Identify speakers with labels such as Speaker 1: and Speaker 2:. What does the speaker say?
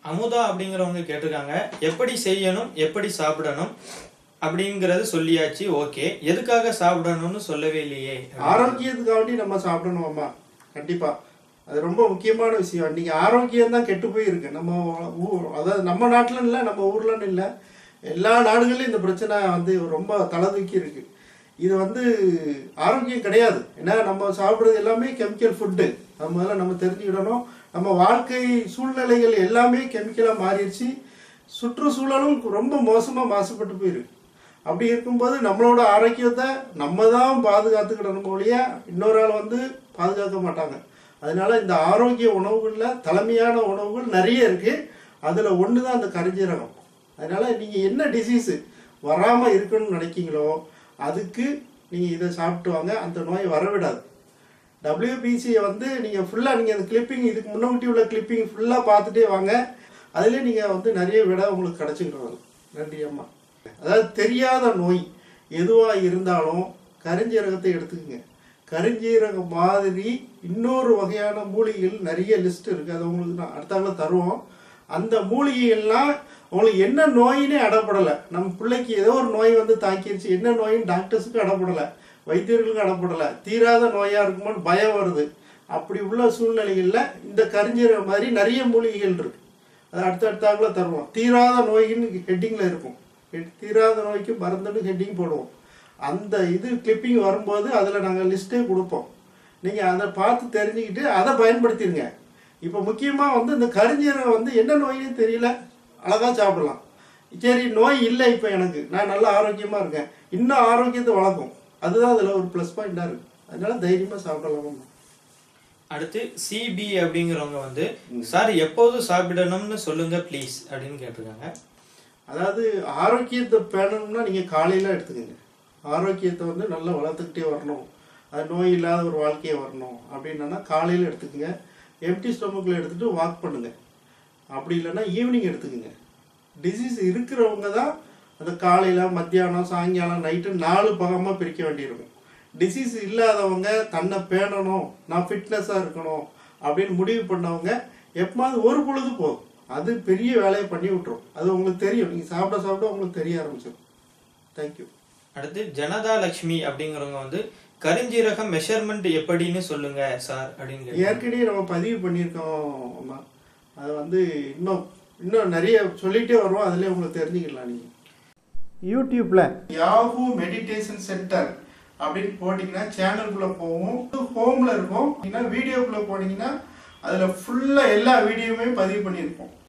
Speaker 1: அமுதா அப்படிங்கிறவங்க கேட்டிருக்காங்க எப்படி செய்யணும் எப்படி சாப்பிடணும் அப்படிங்கறது சொல்லியாச்சு ஓகே எதுக்காக சாப்பிடணும்னு சொல்லவே இல்லையே
Speaker 2: ஆரோக்கியத்துக்காண்டி நம்ம சாப்பிடணும் அம்மா கண்டிப்பா அது ரொம்ப முக்கியமான விஷயம் இன்னைக்கு ஆரோக்கியம் தான் கெட்டு போயிருக்கு நம்ம ஊர் அதாவது நம்ம நாட்டுல இல்லை நம்ம ஊர்லன்னு இல்லை எல்லா நாடுகள்லையும் இந்த பிரச்சனை வந்து ரொம்ப தலை இருக்கு இது வந்து ஆரோக்கியம் கிடையாது ஏன்னா நம்ம சாப்பிட்றது எல்லாமே கெமிக்கல் ஃபுட்டு அது முதல்ல நம்ம தெரிஞ்சுக்கிடணும் நம்ம வாழ்க்கை சூழ்நிலைகள் எல்லாமே கெமிக்கலாக மாறிடுச்சு சுற்றுச்சூழலும் ரொம்ப மோசமாக மாசுபட்டு போயிருக்கு அப்படி இருக்கும்போது நம்மளோட ஆரோக்கியத்தை நம்ம தான் பாதுகாத்துக்கிடணும் ஒழிய இன்னொரு ஆள் வந்து பாதுகாக்க மாட்டாங்க அதனால இந்த ஆரோக்கிய உணவுகளில் தலைமையான உணவுகள் நிறைய இருக்கு அதில் ஒன்று தான் அந்த கரிஞ்சீரகம் அதனால நீங்கள் என்ன டிசீஸு வராமல் இருக்கணும்னு நினைக்கீங்களோ அதுக்கு நீங்கள் இதை சாப்பிட்டு வாங்க அந்த நோய் வரவிடாது டபிள்யூபிசியை வந்து நீங்கள் ஃபுல்லாக நீங்கள் அந்த கிளிப்பிங் இதுக்கு முன்னாடி உள்ள கிளிப்பிங் ஃபுல்லாக பார்த்துட்டே வாங்க அதுலேயே நீங்கள் வந்து நிறைய விட உங்களுக்கு கிடச்சிக்கிட்டு நன்றி அம்மா அதாவது தெரியாத நோய் எதுவாக இருந்தாலும் கருஞ்சீரகத்தை எடுத்துக்கங்க கருஞ்சீரகம் மாதிரி இன்னொரு வகையான மூலிகைகள் நிறைய லிஸ்ட் இருக்குது அது உங்களுக்கு நான் அடுத்தாங்கள தருவோம் அந்த மூலிகைகள்லாம் உங்களுக்கு என்ன நோயினே அடப்படலை நம்ம பிள்ளைக்கு ஏதோ ஒரு நோய் வந்து தாக்கிருச்சு என்ன நோயின்னு டாக்டர்ஸுக்கு அடப்படலை வைத்தியர்களுக்கு அடப்படலை தீராத நோயா இருக்குமோன்னு பயம் வருது அப்படி உள்ள சூழ்நிலைகளில் இந்த கரிஞ்சீரகம் மாதிரி நிறைய மூலிகைகள் இருக்கு அது அடுத்தடுத்தாங்கள தருவோம் தீராத நோயின்னு ஹெட்டிங்கில் இருக்கும் ஹெட்- தீராத நோய்க்கு மருந்துன்னு ஹெட்டிங் போடுவோம் அந்த இது கிளிப்பிங் வரும்போது அதில் நாங்கள் லிஸ்ட்டே கொடுப்போம் நீங்கள் அதை பார்த்து தெரிஞ்சுக்கிட்டு அதை பயன்படுத்திடுங்க இப்போ முக்கியமாக வந்து இந்த கரிஞ்சீரகம் வந்து என்ன நோயினே தெரியல அழகாக சாப்பிடலாம் சரி நோய் இல்லை இப்போ எனக்கு நான் நல்ல ஆரோக்கியமாக இருக்கேன் இன்னும் ஆரோக்கியத்தை வளர்க்கும் அதுதான் அதில் ஒரு ப்ளஸ் பாயிண்டாக இருக்குது அதனால தைரியமாக சாப்பிடலாம்
Speaker 1: அடுத்து சிபி அப்படிங்கிறவங்க வந்து சார் எப்போது சாப்பிடணும்னு சொல்லுங்க ப்ளீஸ் அப்படின்னு கேட்டிருக்காங்க
Speaker 2: அதாவது ஆரோக்கியத்தை பேணணும்னா நீங்கள் காலையில் எடுத்துக்கோங்க ஆரோக்கியத்தை வந்து நல்லா வளர்த்துக்கிட்டே வரணும் அது நோய் இல்லாத ஒரு வாழ்க்கையை வரணும் அப்படின்னா காலையில் எடுத்துக்கோங்க எம்டி ஸ்டொமக்கில் எடுத்துகிட்டு வாக் பண்ணுங்க அப்படி இல்லைன்னா ஈவினிங் எடுத்துக்கோங்க டிசீஸ் இருக்கிறவங்க தான் அந்த காலையில் மத்தியானம் சாயங்காலம் நைட்டு நாலு பாகமாக பிரிக்க வேண்டியிருக்கும் டிசீஸ் இல்லாதவங்க தன்னை பேணணும் நான் ஃபிட்னஸாக இருக்கணும் அப்படின்னு முடிவு பண்ணவங்க எப்போது ஒரு பொழுது போதும் அது பெரிய வேலையை பண்ணி விட்டுரும் அது உங்களுக்கு தெரியும் நீங்கள் சாப்பிட சாப்பிட உங்களுக்கு தெரிய ஆரம்பிச்சிடும் தேங்க்யூ
Speaker 1: அடுத்து ஜனதா லட்சுமி அப்படிங்கிறவங்க வந்து கருஞ்சீரகம் மெஷர்மெண்ட் எப்படின்னு சொல்லுங்க சார் அப்படின்னு கேட்டிருக்காங்க.
Speaker 2: ஏற்கனவே நம்ம பதிவு பண்ணியிருக்கோம் அம்மா அது வந்து இன்னும் இன்னும் நிறைய சொல்லிட்டே வருவோம் அதுலேயே உங்களுக்கு தெரிஞ்சுக்கலாம் நீங்கள் யூடியூப்ல யாஹூ மெடிடேஷன் சென்டர் அப்படின்னு போட்டிங்கன்னா சேனலுக்குள்ளே போவோம் ஹோமில் இருக்கும் இல்லைன்னா வீடியோக்குள்ளே போனீங்கன்னா அதில் ஃபுல்லாக எல்லா வீடியோவுமே பதிவு பண்ணியிருப்போம்